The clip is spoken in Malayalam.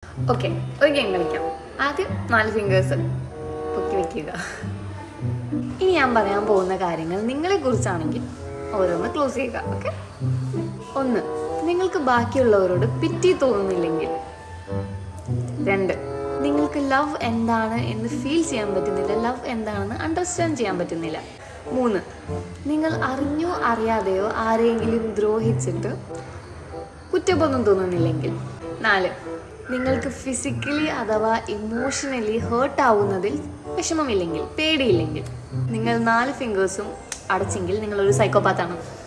ഓക്കെ ഒരു ഗെയിം കളിക്കാം ആദ്യം നാല് ഫിംഗേഴ്സ് പൊക്കി വെക്കുക ഇനി ഞാൻ പറയാൻ പോകുന്ന കാര്യങ്ങൾ നിങ്ങളെ കുറിച്ചാണെങ്കിൽ ഓരോന്ന് ക്ലോസ് ചെയ്യുക ഓക്കെ ഒന്ന് നിങ്ങൾക്ക് ബാക്കിയുള്ളവരോട് പിറ്റി തോന്നുന്നില്ലെങ്കിൽ രണ്ട് നിങ്ങൾക്ക് ലവ് എന്താണ് എന്ന് ഫീൽ ചെയ്യാൻ പറ്റുന്നില്ല ലവ് എന്താണെന്ന് അണ്ടർസ്റ്റാൻഡ് ചെയ്യാൻ പറ്റുന്നില്ല മൂന്ന് നിങ്ങൾ അറിഞ്ഞോ അറിയാതെയോ ആരെയെങ്കിലും ദ്രോഹിച്ചിട്ട് കുറ്റബോധം തോന്നുന്നില്ലെങ്കിൽ നാല് നിങ്ങൾക്ക് ഫിസിക്കലി അഥവാ ഇമോഷണലി ഹേർട്ട് ആവുന്നതിൽ വിഷമമില്ലെങ്കിൽ പേടിയില്ലെങ്കിൽ നിങ്ങൾ നാല് ഫിംഗേഴ്സും അടച്ചെങ്കിൽ നിങ്ങളൊരു സൈക്കോപാത്താണ്